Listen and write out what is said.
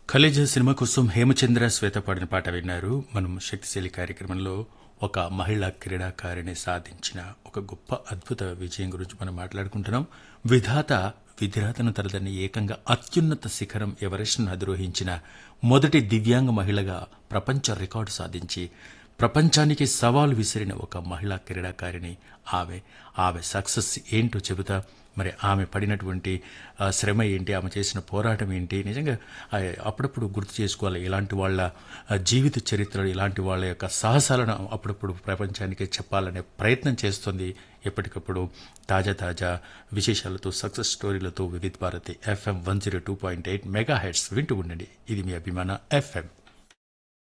Khaleja cinema కోసం హేమచంద్ర శ్వేత పాడిన పాట విన్నారు మనం శక్తిశైలి కార్యక్రమంలో ఒక మహిళా క్రీడాకారిణి సాధించిన ఒక గొప్ప అద్భుత విజయం గురించి మనం మాట్లాడుకుంటున్నాం విధాత విధిరాతను తరదని ఏకంగా అత్యున్నత శిఖరం ఎవరెస్ట్ను అధిరోహించిన మొదటి దివ్యాంగ మహిళగా ప్రపంచ రికార్డు సాధించి ప్రపంచానికి సవాలు విసిరిన ఒక మహిళా క్రీడాకారిణి ఆమె ఆమె సక్సెస్ ఏంటో చెబుతా మరి ఆమె పడినటువంటి ఆ, శ్రమ ఏంటి ఆమె చేసిన పోరాటం ఏంటి నిజంగా ఆ, అప్పుడప్పుడు గుర్తు చేసుకోవాలి ఇలాంటి వాళ్ళ ఆ, జీవిత చరిత్రలు ఇలాంటి వాళ్ళ యొక్క సాహసాలను అప్పుడప్పుడు ప్రపంచానికి చెప్పాలనే ప్రయత్నం చేస్తుంది ఎప్పటికప్పుడు తాజా తాజా విశేషాలతో సక్సెస్ స్టోరీలతో Vividh Bharati FM one zero two point eight mega heads వింటూ ఉండండి ఇది మీ అభిమాన ఎఫ్ఎం